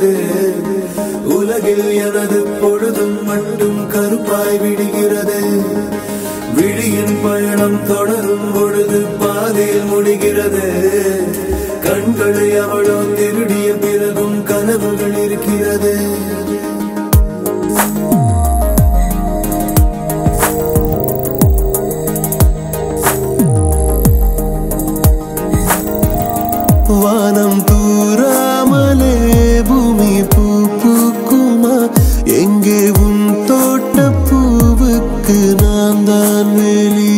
கழிக்கிறது உலகில் எனது பொழுதும் மட்டும் கருப்பாய் விடுகிறது விழியின் பயணம் தொடரும் பொழுது பாதையில் முடிகிறது கண்களை அவளோ திருடிய பிறகும் கனவுகள் இருக்கிறது வானம் தூராமலே பூமி பூ பூக்குமா எங்கே உன் தோட்ட பூவுக்கு நான் தான் வெளி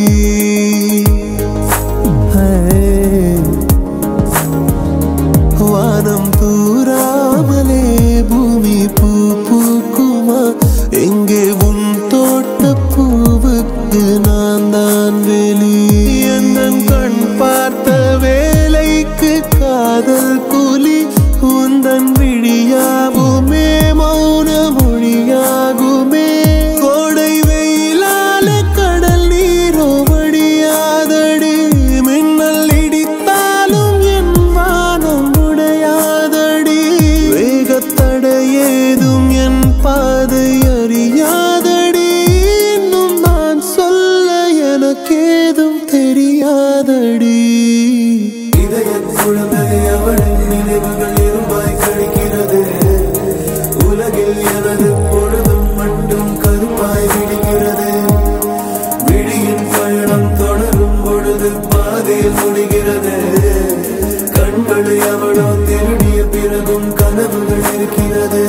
வானம் தூராமலே பூமி பூ பூக்குமா எங்கே உன் தோட்ட பூவுக்கு நான் தான் வெளி எந்தன் கண் பார்த்த வேலைக்கு காதல் கூலி உந்தன் விழியாகுமே மௌன மொழியாகுமே கோடை வெயிலால கடல் நீரோ வடியாதடி மின்னல் இடித்தாலும் என் வானம் உடையாதடி வேகத்தடை ஏதும் என் பாதை அறியாதடி இன்னும் நான் சொல்ல எனக்கேதும் தெரியாதடி இதய குழந்தை அவளின் நினைவுகள் இரும்பாய் கழிக்கிறது உலகில் எனது பொழுதும் மட்டும் கருப்பாய் விடுகிறது விழியின் பயணம் தொடரும் பொழுது பாதையில் முடிகிறது கண்களை அவளோ திருடிய பிறகும் கனவுகள் இருக்கிறது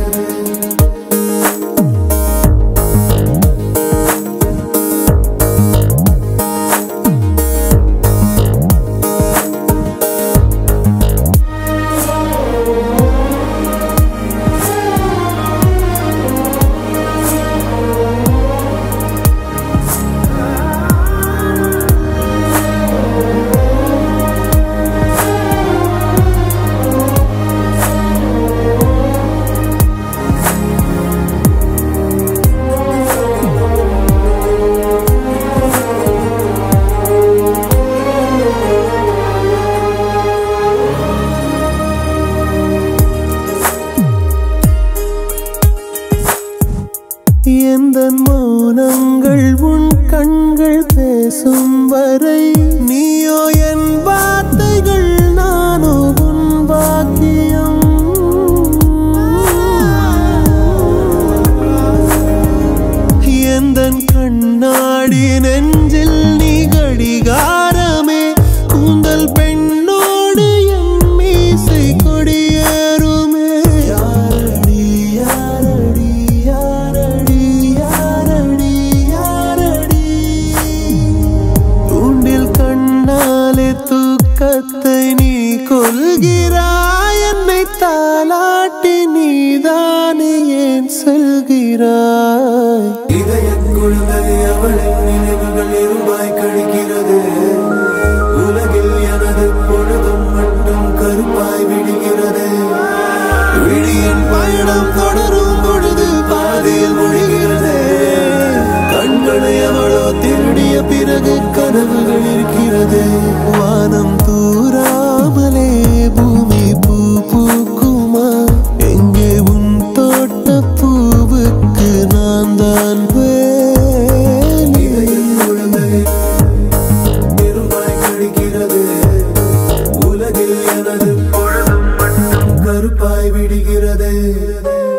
எந்த மௌனங்கள் உன் கண்கள் பேசும் வரை நீயோ என் வார்த்தைகள் நானோ உன் வாக்கியம் எந்த கண்ணாடி நெஞ்சில் நீ கடிகாரமே கூந்தல் பெண்ணோடு என் மீசை கொடியேறுமே யாரடி யாரடி யாரடி யாரடி யாரடி தூண்டில் கண்ணாலே தூக்கத்தை நீ கொள்கிறாய் என்னை தாலாட்டி நீதானே ஏன் செல்கிறாய் இதய குழந்தை அவளின் நினைவுகள் இரும்பாய் கழிக்கிறது உலகில் எனது பொழுதும் மட்டும் கருப்பாய் விடுகிறது விழியின் பயணம் தொடரும் பொழுது பாதையில் முடிகிறது கண்களை அவளோ திருடிய பிறகு கனவுகள் இருக்கிறது வானம் தூராமலே பூமி பூ பூக்குமா எங்கே உன் தோட்ட பூவுக்கு நான் தான் வேலி இரும்பாய் கழிக்கிறது உலகில் எனது பொழுதும் மட்டும் கருப்பாய் விடுகிறது